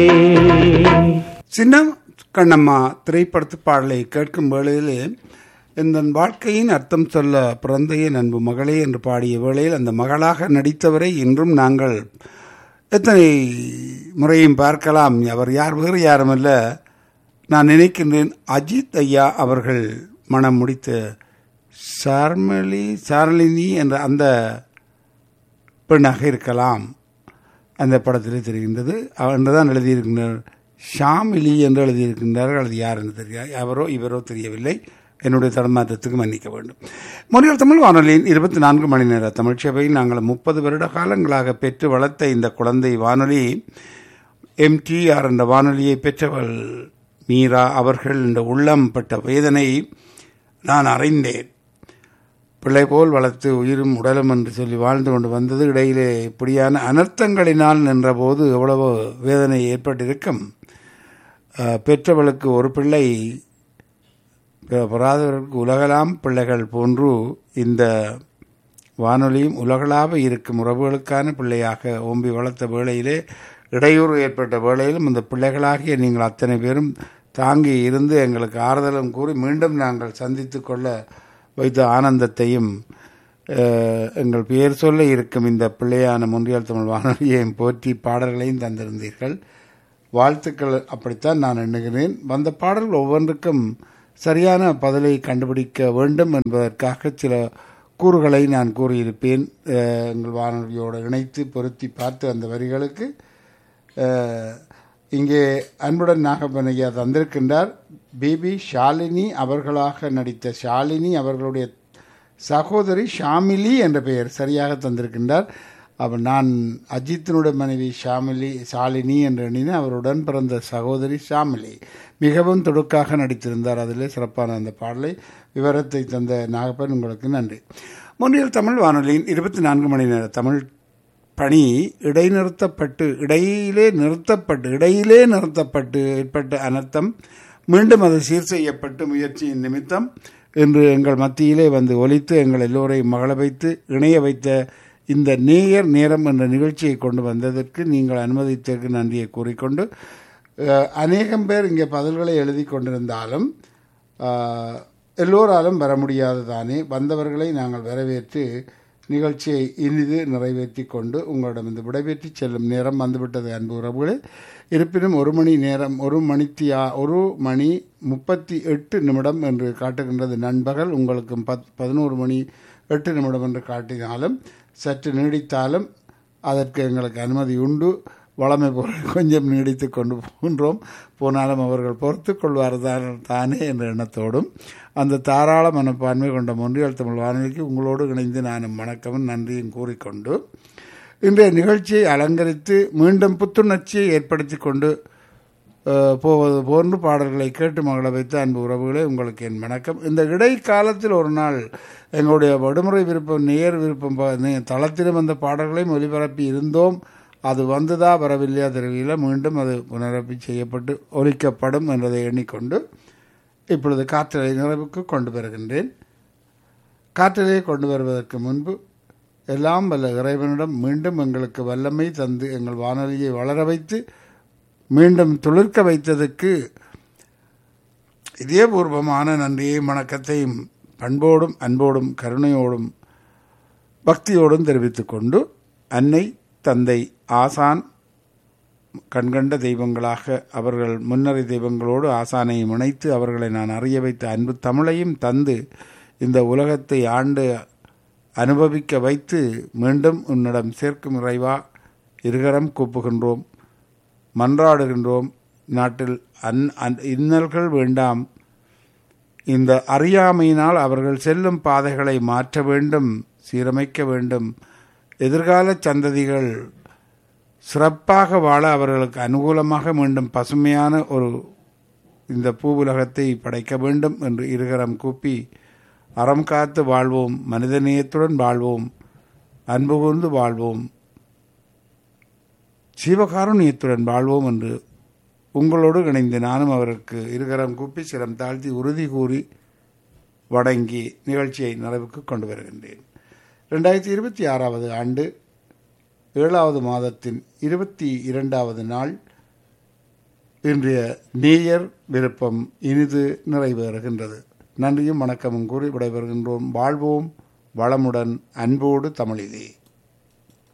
சின்ன கண்ணம்மா திரைப்படத்து பாடலை கேட்கும் வேளையிலே இந்த வாழ்க்கையின் அர்த்தம் சொல்ல பிறந்த என் அன்பு மகளே என்று பாடிய வேளையில் அந்த மகளாக நடித்தவரை இன்றும் நாங்கள் எத்தனை முறையும் பார்க்கலாம் அவர் யார் வேறு யாருமல்ல நான் நினைக்கின்றேன் அஜித் ஐயா அவர்கள் மனம் முடித்த சார்மலி சாரலினி என்ற அந்த பெண்ணாக இருக்கலாம் அந்த படத்திலே தெரிகின்றது என்று தான் எழுதியிருக்கின்றார் ஷாமிலி என்று எழுதியிருக்கின்றார்கள் அது யார் என்று தெரியாது அவரோ இவரோ தெரியவில்லை என்னுடைய தடமாற்றத்துக்கு மன்னிக்க வேண்டும் மொழிகள் தமிழ் வானொலியின் இருபத்தி நான்கு மணி நேர தமிழ் சேவையில் நாங்கள் முப்பது வருட காலங்களாக பெற்று வளர்த்த இந்த குழந்தை வானொலி எம்டிஆர் என்ற வானொலியை பெற்றவள் மீரா அவர்கள் இந்த உள்ளம் பட்ட வேதனை நான் அறிந்தேன் பிள்ளை போல் வளர்த்து உயிரும் உடலும் என்று சொல்லி வாழ்ந்து கொண்டு வந்தது இடையிலே இப்படியான அனர்த்தங்களினால் நின்றபோது எவ்வளவு வேதனை ஏற்பட்டிருக்கும் பெற்றவளுக்கு ஒரு பிள்ளை பெறாதவர்களுக்கு உலகலாம் பிள்ளைகள் போன்று இந்த வானொலியும் உலகளாக இருக்கும் உறவுகளுக்கான பிள்ளையாக ஓம்பி வளர்த்த வேளையிலே இடையூறு ஏற்பட்ட வேளையிலும் இந்த பிள்ளைகளாகிய நீங்கள் அத்தனை பேரும் தாங்கி இருந்து எங்களுக்கு ஆறுதலும் கூறி மீண்டும் நாங்கள் சந்தித்து கொள்ள வைத்த ஆனந்தத்தையும் எங்கள் பெயர் சொல்ல இருக்கும் இந்த பிள்ளையான முன்றியல் தமிழ் வானொலியையும் போற்றி பாடல்களையும் தந்திருந்தீர்கள் வாழ்த்துக்கள் அப்படித்தான் நான் எண்ணுகிறேன் வந்த பாடல்கள் ஒவ்வொன்றுக்கும் சரியான பதிலை கண்டுபிடிக்க வேண்டும் என்பதற்காக சில கூறுகளை நான் கூறியிருப்பேன் எங்கள் வானொலியோடு இணைத்து பொருத்தி பார்த்து அந்த வரிகளுக்கு இங்கே அன்புடன் நாகப்பனையா தந்திருக்கின்றார் பிபி ஷாலினி அவர்களாக நடித்த ஷாலினி அவர்களுடைய சகோதரி ஷாமிலி என்ற பெயர் சரியாக தந்திருக்கின்றார் அவர் நான் அஜித்தினுடைய மனைவி ஷாமிலி ஷாலினி என்று எண்ணினேன் அவருடன் பிறந்த சகோதரி ஷாமிலி மிகவும் துடுக்காக நடித்திருந்தார் அதிலே சிறப்பான அந்த பாடலை விவரத்தை தந்த நாகப்பன் உங்களுக்கு நன்றி முன்னில் தமிழ் வானொலியின் இருபத்தி நான்கு மணி நேர தமிழ் பணி இடைநிறுத்தப்பட்டு இடையிலே நிறுத்தப்பட்டு இடையிலே நிறுத்தப்பட்டு ஏற்பட்ட அனர்த்தம் மீண்டும் அது சீர் செய்யப்பட்டு முயற்சியின் நிமித்தம் இன்று எங்கள் மத்தியிலே வந்து ஒலித்து எங்கள் எல்லோரையும் மகள வைத்து இணைய வைத்த இந்த நேயர் நேரம் என்ற நிகழ்ச்சியை கொண்டு வந்ததற்கு நீங்கள் அனுமதித்ததற்கு நன்றியை கூறிக்கொண்டு அநேகம் பேர் இங்கே பதில்களை எழுதி கொண்டிருந்தாலும் எல்லோராலும் வர முடியாது தானே வந்தவர்களை நாங்கள் வரவேற்று நிகழ்ச்சியை இனிது நிறைவேற்றி கொண்டு உங்களிடம் இந்த விடைபெற்றி செல்லும் நேரம் வந்துவிட்டது அன்பு உறவுகளே இருப்பினும் ஒரு மணி நேரம் ஒரு மணித்தியா ஒரு மணி முப்பத்தி எட்டு நிமிடம் என்று காட்டுகின்றது நண்பகல் உங்களுக்கு பத் பதினோரு மணி எட்டு நிமிடம் என்று காட்டினாலும் சற்று நீடித்தாலும் அதற்கு எங்களுக்கு அனுமதி உண்டு வளமை போல கொஞ்சம் நீடித்து கொண்டு போகின்றோம் போனாலும் அவர்கள் பொறுத்து கொள்வார்கள் தானே என்ற எண்ணத்தோடும் அந்த தாராள மனப்பான்மை கொண்ட மொன்றியல் தமிழ் வானொலிக்கு உங்களோடு இணைந்து நானும் வணக்கமும் நன்றியும் கூறிக்கொண்டு இன்றைய நிகழ்ச்சியை அலங்கரித்து மீண்டும் புத்துணர்ச்சியை ஏற்படுத்தி கொண்டு போவது போன்று பாடல்களை கேட்டு மகள வைத்து அன்பு உறவுகளே உங்களுக்கு என் வணக்கம் இந்த இடைக்காலத்தில் ஒரு நாள் எங்களுடைய விடுமுறை விருப்பம் நேர் விருப்பம் தளத்திலும் அந்த பாடல்களையும் ஒலிபரப்பி இருந்தோம் அது வந்ததா வரவில்லையா தெரியல மீண்டும் அது புனரப்பி செய்யப்பட்டு ஒலிக்கப்படும் என்பதை எண்ணிக்கொண்டு இப்பொழுது காற்றலை நிறைவுக்கு கொண்டு வருகின்றேன் காற்றலையை கொண்டு வருவதற்கு முன்பு எல்லாம் வல்ல இறைவனிடம் மீண்டும் எங்களுக்கு வல்லமை தந்து எங்கள் வானொலியை வளர வைத்து மீண்டும் துளிர்க்க வைத்ததற்கு இதயபூர்வமான நன்றியையும் வணக்கத்தையும் பண்போடும் அன்போடும் கருணையோடும் பக்தியோடும் தெரிவித்துக் கொண்டு அன்னை தந்தை ஆசான் கண்கண்ட தெய்வங்களாக அவர்கள் முன்னறி தெய்வங்களோடு ஆசானையும் இணைத்து அவர்களை நான் அறிய வைத்த அன்பு தமிழையும் தந்து இந்த உலகத்தை ஆண்டு அனுபவிக்க வைத்து மீண்டும் உன்னிடம் சேர்க்கும் இறைவா இருகரம் கூப்புகின்றோம் மன்றாடுகின்றோம் நாட்டில் அன் இன்னல்கள் வேண்டாம் இந்த அறியாமையினால் அவர்கள் செல்லும் பாதைகளை மாற்ற வேண்டும் சீரமைக்க வேண்டும் எதிர்கால சந்ததிகள் சிறப்பாக வாழ அவர்களுக்கு அனுகூலமாக மீண்டும் பசுமையான ஒரு இந்த பூவுலகத்தை படைக்க வேண்டும் என்று இருகரம் கூப்பி அறம் காத்து வாழ்வோம் மனிதநேயத்துடன் வாழ்வோம் அன்பு கூர்ந்து வாழ்வோம் சிவகாருண்யத்துடன் வாழ்வோம் என்று உங்களோடு இணைந்து நானும் அவருக்கு இருகரம் கூப்பி சிரம் தாழ்த்தி உறுதி கூறி வணங்கி நிகழ்ச்சியை நிறைவுக்கு கொண்டு வருகின்றேன் ரெண்டாயிரத்தி இருபத்தி ஆறாவது ஆண்டு ஏழாவது மாதத்தின் இருபத்தி இரண்டாவது நாள் இன்றைய நேயர் விருப்பம் இனிது நிறைவேறுகின்றது நன்றியும் வணக்கமும் கூறி விடைபெறுகின்றோம் வாழ்வோம் வளமுடன் அன்போடு தமிழிலே